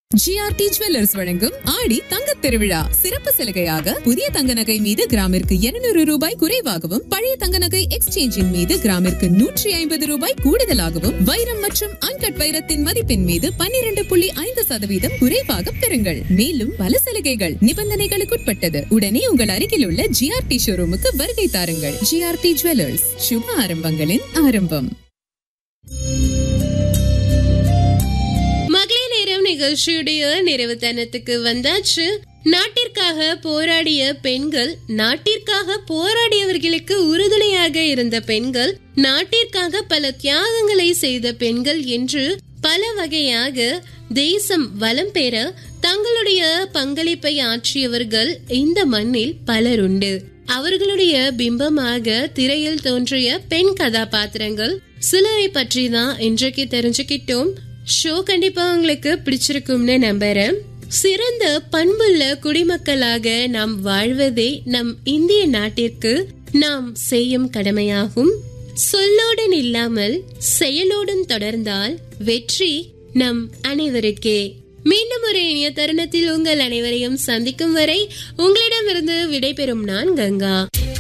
GRT jewellers வழங்கும் ஆடி தங்கத் திருவிழா சிறப்பு சலுகையாக புதிய தங்க நகை மீது கிராமிற்கு 200 ரூபாய் குறைவாகவும் பழைய தங்க நகை எக்ஸ்சேஞ்சின் மீது கிராமிற்கு நூற்றி ஐம்பது ரூபாய் கூடுதலாகவும் வைரம் மற்றும் அன்கட் வைரத்தின் மதிப்பின் மீது 12.5% புள்ளி ஐந்து சதவீதம் குறைவாக பெறுங்கள் மேலும் பல சலுகைகள் நிபந்தனைகளுக்குட்பட்டது உடனே உங்கள் அருகில் உள்ள ஜிஆர்டி ஷோரூமுக்கு வருகை தாருங்கள் ஜிஆர்டி ஜுவல்லர்ஸ் சுப ஆரம்பங்களின் ஆரம்பம் மகளிர் நேரம் நிகழ்ச்சியுடைய நிறைவு தனத்துக்கு வந்தாச்சு நாட்டிற்காக போராடிய பெண்கள் நாட்டிற்காக போராடியவர்களுக்கு உறுதுணையாக இருந்த பெண்கள் நாட்டிற்காக பல தியாகங்களை செய்த பெண்கள் என்று பல வகையாக தேசம் வளம் பெற தங்களுடைய பங்களிப்பை ஆற்றியவர்கள் இந்த மண்ணில் பலருண்டு அவர்களுடைய பிம்பமாக திரையில் தோன்றிய பெண் கதாபாத்திரங்கள் சிலரை பற்றி தான் இன்றைக்கு தெரிஞ்சுக்கிட்டோம் ஷோ கண்டிப்பா உங்களுக்கு பிடிச்சிருக்கும்னு நம்புறேன் சிறந்த பண்புள்ள குடிமக்களாக நாம் வாழ்வதே நம் இந்திய நாட்டிற்கு நாம் செய்யும் கடமையாகும் சொல்லோடன் இல்லாமல் செயலோடும் தொடர்ந்தால் வெற்றி நம் அனைவருக்கே மீண்டும் ஒரு இனிய தருணத்தில் உங்கள் அனைவரையும் சந்திக்கும் வரை உங்களிடமிருந்து விடைபெறும் நான் கங்கா